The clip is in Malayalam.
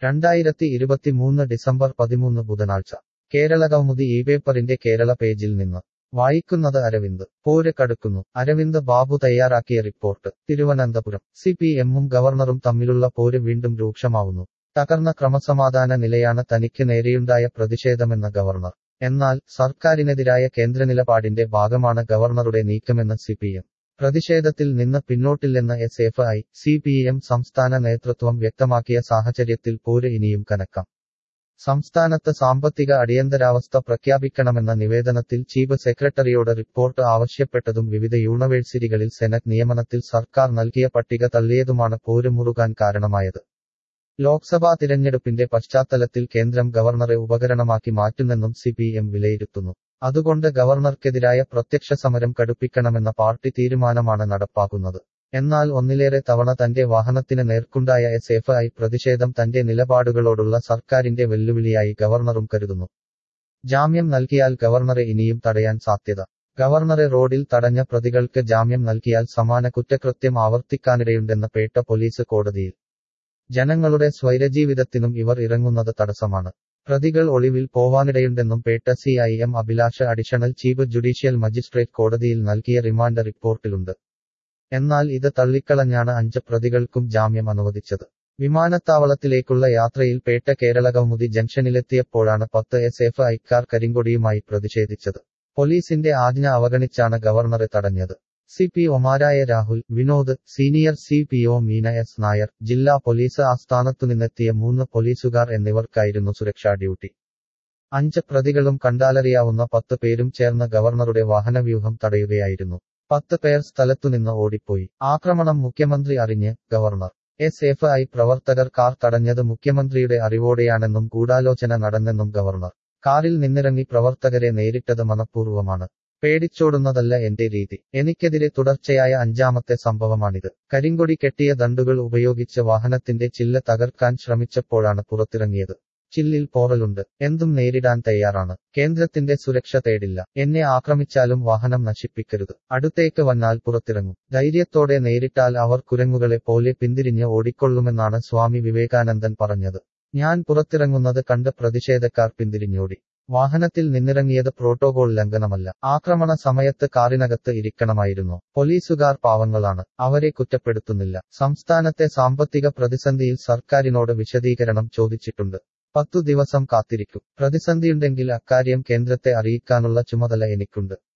രണ്ടായിരത്തി ഇരുപത്തിമൂന്ന് ഡിസംബർ പതിമൂന്ന് ബുധനാഴ്ച കേരളകൗമുദി ഈ പേപ്പറിന്റെ കേരള പേജിൽ നിന്ന് വായിക്കുന്നത് അരവിന്ദ് പോര് കടുക്കുന്നു അരവിന്ദ് ബാബു തയ്യാറാക്കിയ റിപ്പോർട്ട് തിരുവനന്തപുരം സി പി എമ്മും ഗവർണറും തമ്മിലുള്ള പോര് വീണ്ടും രൂക്ഷമാവുന്നു തകർന്ന ക്രമസമാധാന നിലയാണ് തനിക്ക് നേരെയുണ്ടായ പ്രതിഷേധമെന്ന ഗവർണർ എന്നാൽ സർക്കാരിനെതിരായ കേന്ദ്രനിലപാടിന്റെ ഭാഗമാണ് ഗവർണറുടെ നീക്കമെന്ന് സി പി എം പ്രതിഷേധത്തിൽ നിന്ന് പിന്നോട്ടില്ലെന്ന് S F I C P M സംസ്ഥാന നേതൃത്വം വ്യക്തമാക്കിയ സാഹചര്യത്തിൽ പോര് ഇനിയും കനക്കാം സംസ്ഥാനത്ത് സാമ്പത്തിക അടിയന്തരാവസ്ഥ പ്രഖ്യാപിക്കണമെന്ന നിവേദനത്തിൽ ചീഫ് സെക്രട്ടറിയോട് റിപ്പോർട്ട് ആവശ്യപ്പെട്ടതും വിവിധ യൂണിവേഴ്സിറ്റികളിൽ സെനറ്റ് നിയമനത്തിൽ സർക്കാർ നൽകിയ പട്ടിക തള്ളിയതുമാണ് പോര് മുറുകാൻ കാരണമായത് ലോക്സഭാ തിരഞ്ഞെടുപ്പിന്റെ പശ്ചാത്തലത്തിൽ കേന്ദ്രം ഗവർണറെ ഉപകരണമാക്കി മാറ്റുന്നെന്നും സി പി എം വിലയിരുത്തുന്നു അതുകൊണ്ട് ഗവർണർക്കെതിരായ പ്രത്യക്ഷ സമരം കടുപ്പിക്കണമെന്ന പാർട്ടി തീരുമാനമാണ് നടപ്പാക്കുന്നത് എന്നാൽ ഒന്നിലേറെ തവണ തന്റെ വാഹനത്തിന് നേർക്കുണ്ടായ എസ് എഫ് ഐ പ്രതിഷേധം തന്റെ നിലപാടുകളോടുള്ള സർക്കാരിന്റെ വെല്ലുവിളിയായി ഗവർണറും കരുതുന്നു ജാമ്യം നൽകിയാൽ ഗവർണറെ ഇനിയും തടയാൻ സാധ്യത ഗവർണറെ റോഡിൽ തടഞ്ഞ പ്രതികൾക്ക് ജാമ്യം നൽകിയാൽ സമാന കുറ്റകൃത്യം ആവർത്തിക്കാനിടയുണ്ടെന്ന പേട്ട പോലീസ് കോടതിയിൽ ജനങ്ങളുടെ സ്വൈരജീവിതത്തിനും ഇവർ ഇറങ്ങുന്നത് തടസ്സമാണ് പ്രതികൾ ഒളിവിൽ പോവാനിടയുണ്ടെന്നും Petta C I M Abhilash additional chief judicial magistrate കോടതിയിൽ നൽകിയ റിമാൻഡ് റിപ്പോർട്ടിലുണ്ട് എന്നാൽ ഇത് തള്ളിക്കളഞ്ഞാണ് അഞ്ച് പ്രതികൾക്കും ജാമ്യം അനുവദിച്ചത് വിമാനത്താവളത്തിലേക്കുള്ള യാത്രയിൽ പേട്ട കേരള കൗമുദി ജംഗ്ഷനിലെത്തിയപ്പോഴാണ് പത്ത് എസ് എഫ് ഐക്കാർ കരിങ്കൊടിയുമായി പ്രതിഷേധിച്ചത് പോലീസിന്റെ ആജ്ഞ അവഗണിച്ചാണ് ഗവർണറെ തടഞ്ഞത് സി പി ഒമാരായ Rahul Vinod senior C P O Meena S Nair ജില്ലാ പോലീസ് ആസ്ഥാനത്തുനിന്നെത്തിയ മൂന്ന് പോലീസുകാർ എന്നിവർക്കായിരുന്നു സുരക്ഷാ ഡ്യൂട്ടി അഞ്ച് പ്രതികളും കണ്ടാലറിയാവുന്ന പത്ത് പേരും ചേർന്ന് ഗവർണറുടെ വാഹനവ്യൂഹം തടയുകയായിരുന്നു പത്ത് പേർ സ്ഥലത്തുനിന്ന് ഓടിപ്പോയി ആക്രമണം മുഖ്യമന്ത്രി അറിഞ്ഞ് ഗവർണർ എസ് എഫ് ഐ പ്രവർത്തകർ കാർ തടഞ്ഞത് മുഖ്യമന്ത്രിയുടെ അറിവോടെയാണെന്നും ഗൂഢാലോചന നടന്നെന്നും ഗവർണർ കാറിൽ നിന്നിറങ്ങി പ്രവർത്തകരെ നേരിട്ടത് മനഃപൂർവ്വമാണ് പേടിച്ചോടുന്നതല്ല എന്റെ രീതി എനിക്കെതിരെ തുടർച്ചയായ അഞ്ചാമത്തെ സംഭവമാണിത് കരിങ്കൊടി കെട്ടിയ ദണ്ടുകൾ ഉപയോഗിച്ച് വാഹനത്തിന്റെ ചില്ല തകർക്കാൻ ശ്രമിച്ചപ്പോഴാണ് പുറത്തിറങ്ങിയത് ചില്ലിൽ പോറലുണ്ട് എന്തും നേരിടാൻ തയ്യാറാണ് കേന്ദ്രത്തിന്റെ സുരക്ഷ തേടില്ല എന്നെ ആക്രമിച്ചാലും വാഹനം നശിപ്പിക്കരുത് അടുത്തേക്ക് വന്നാൽ പുറത്തിറങ്ങും ധൈര്യത്തോടെ നേരിട്ടാൽ അവർ കുരങ്ങുകളെ പോലെ പിന്തിരിഞ്ഞ് ഓടിക്കൊള്ളുമെന്നാണ് സ്വാമി വിവേകാനന്ദൻ പറഞ്ഞത് ഞാൻ പുറത്തിറങ്ങുന്നത് കണ്ട് പ്രതിഷേധക്കാർ പിന്തിരിഞ്ഞോടി വാഹനത്തിൽ നിന്നിറങ്ങിയത് പ്രോട്ടോകോൾ ലംഘനമല്ല ആക്രമണ സമയത്ത് കാറിനകത്ത് ഇരിക്കണമായിരുന്നു പോലീസുകാർ പാവങ്ങളാണ് അവരെ കുറ്റപ്പെടുത്തുന്നില്ല സംസ്ഥാനത്തെ സാമ്പത്തിക പ്രതിസന്ധിയിൽ സർക്കാരിനോട് വിശദീകരണം ചോദിച്ചിട്ടുണ്ട് പത്തു ദിവസം കാത്തിരിക്കും പ്രതിസന്ധിയുണ്ടെങ്കിൽ അക്കാര്യം കേന്ദ്രത്തെ അറിയിക്കാനുള്ള ചുമതല എനിക്കുണ്ട്